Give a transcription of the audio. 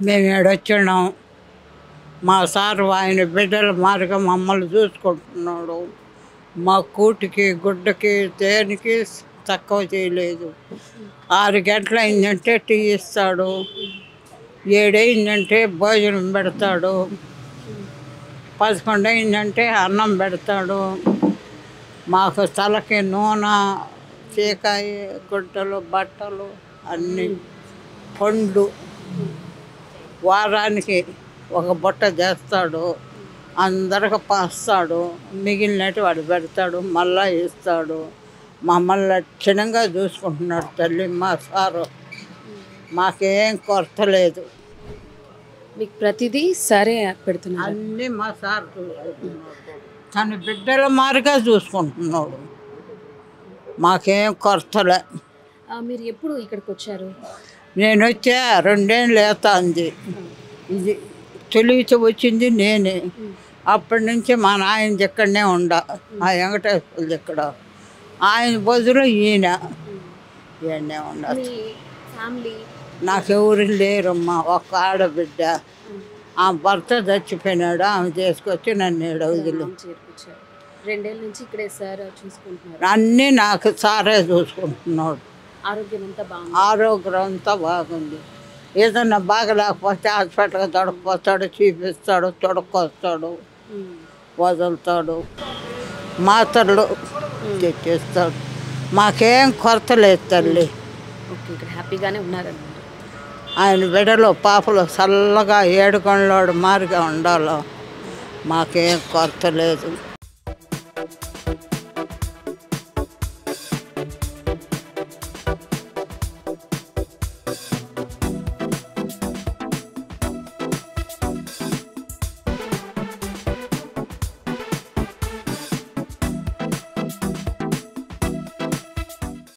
మేము ఏడొచ్చున్నాం మా సారు ఆయన బిడ్డల మార్గం మమ్మల్ని చూసుకుంటున్నాడు మా కూటికి గుడ్డకి దేనికి తక్కువ చేయలేదు ఆరు గంటలు అయిందంటే టీ ఇస్తాడు ఏడైందంటే భోజనం పెడతాడు పదకొండు అయిందంటే అన్నం పెడతాడు మాకు తలకి నూనె చీకాయ గుడ్డలు బట్టలు అన్నీ పండ్లు వారానికి ఒక బుట్ట చేస్తాడు అందరికి పాస్తాడు మిగిలినట్టు వాడు పెడతాడు మళ్ళా ఇస్తాడు మమ్మల్ని లక్షణంగా చూసుకుంటున్నాడు తల్లి మా సారు మాకేం కొరత లేదు మీకు ప్రతిదీ సరే పెడుతున్నారు అన్నీ మా సార్ చూసుకుంటున్నాడు తన బిడ్డల మారిగా చూసుకుంటున్నాడు మాకేం కొరతలే మీరు ఎప్పుడు ఇక్కడికి వచ్చారు నేను వచ్చా రెండేళ్ళు లేతాంది ఇది తెలివితో వచ్చింది నేనే అప్పటి నుంచి మా నాయన ఇక్కడనే ఉండ ఆ వెంకటేశ్వరుడు ఇక్కడ ఆయన బదులు ఈయన ఈయనే ఉండాలి మీ ఫ్యామిలీ నాకెవరు లేరమ్మా ఒక ఆడబిడ్డ ఆ భర్త చచ్చిపోయినాడు ఆమె చేసుకొచ్చి నన్ను ఈడ వదిలి చేర్పించారు రెండేళ్ళ నుంచి ఇక్కడే సార్ చూసుకుంటున్నారు అన్నీ నాకు సారే చూసుకుంటున్నాడు ఆరోగ్యం అంతా బాగుంది ఆరోగ్యం అంతా బాగుంది ఏదన్నా బాగలేకపోతే హాస్పిటల్కి తొడకపోతాడు చూపిస్తాడు తొడకొస్తాడు ఉమ్. వదులుతాడు మాత్రలు తెచ్చిస్తాడు మాకేం కొరత లేదు తల్లి ఓకే ఇక్కడ హ్యాపీగానే ఉన్నారన్నమాట ఆయన బిడ్డలు పాపలు చల్లగా ఏడుకొండలోడు మారిగా ఉండాలి మాకేం కొరత లేదు